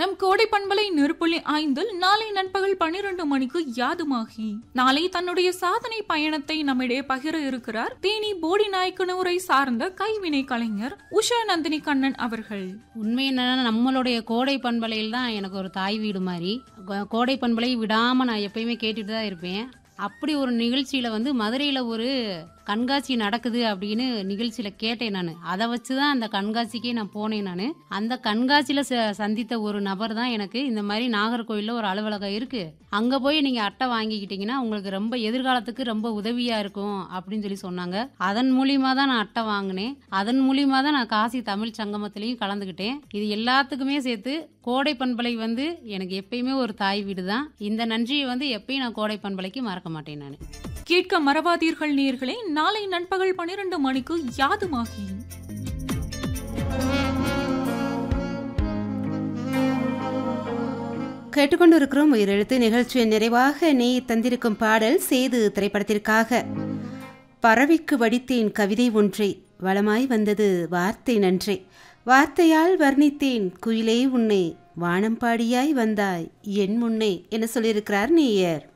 நம் கோடை பண்பலை நெருப்புள்ளி ஐந்தில் நாளை நண்பகல் பன்னிரண்டு மணிக்கு யாதுமாகி நாளை தன்னுடைய சாதனை பயணத்தை நம்மிடையே பகிர இருக்கிறார் தேனி போடி நாயக்கனூரை சார்ந்த கைவினை கலைஞர் உஷா நந்தினி கண்ணன் அவர்கள் உண்மை என்னன்னா நம்மளுடைய கோடை பண்பலையில் தான் எனக்கு ஒரு தாய் வீடு மாதிரி கோ- கோடை பண்பலை விடாமல் நான் எப்பயுமே கேட்டுட்டு தான் இருப்பேன் அப்படி ஒரு நிகழ்ச்சியில் வந்து மதுரையில் ஒரு கண்காட்சி நடக்குது அப்படின்னு நிகழ்ச்சியில் கேட்டேன் நான் அதை வச்சு தான் அந்த கண்காட்சிக்கே நான் போனேன் நான் அந்த கண்காட்சியில் ச- சந்தித்த ஒரு நபர் தான் எனக்கு இந்த மாதிரி நாகர்கோயிலில் ஒரு அலுவலகம் இருக்குது அங்கே போய் நீங்கள் அட்டை வாங்கிக்கிட்டீங்கன்னா உங்களுக்கு ரொம்ப எதிர்காலத்துக்கு ரொம்ப உதவியாக இருக்கும் அப்படின்னு சொல்லி சொன்னாங்க அதன் மூலியமாக தான் நான் அட்டை வாங்கினேன் அதன் மூலியமாக தான் நான் காசி தமிழ் சங்கமத்திலையும் கலந்துக்கிட்டேன் இது எல்லாத்துக்குமே சேர்த்து கோடை பண்பலை வந்து எனக்கு எப்பயுமே ஒரு தாய் வீடு தான் இந்த நன்றியை வந்து எப்பயும் நான் கோடை பண்பலைக்கு மறக்க மாட்டேன் நான் கேட்க மறவாதீர்கள் நேர்களே நாளை நண்பகல் பன்னிரண்டு மணிக்கு யாதுமாகி கேட்டுக்கொண்டிருக்கிறோம் உயிரெழுத்து நிகழ்ச்சியின் நிறைவாக நீ தந்திருக்கும் பாடல் சேது திரைப்படத்திற்காக பறவைக்கு வடித்தேன் கவிதை ஒன்றை வளமாய் வந்தது வார்த்தை நன்றே வார்த்தையால் வர்ணித்தேன் குயிலே உன்னை வானம் பாடியாய் வந்தாய் என் முன்னே என சொல்லியிருக்கிறார் நேயர்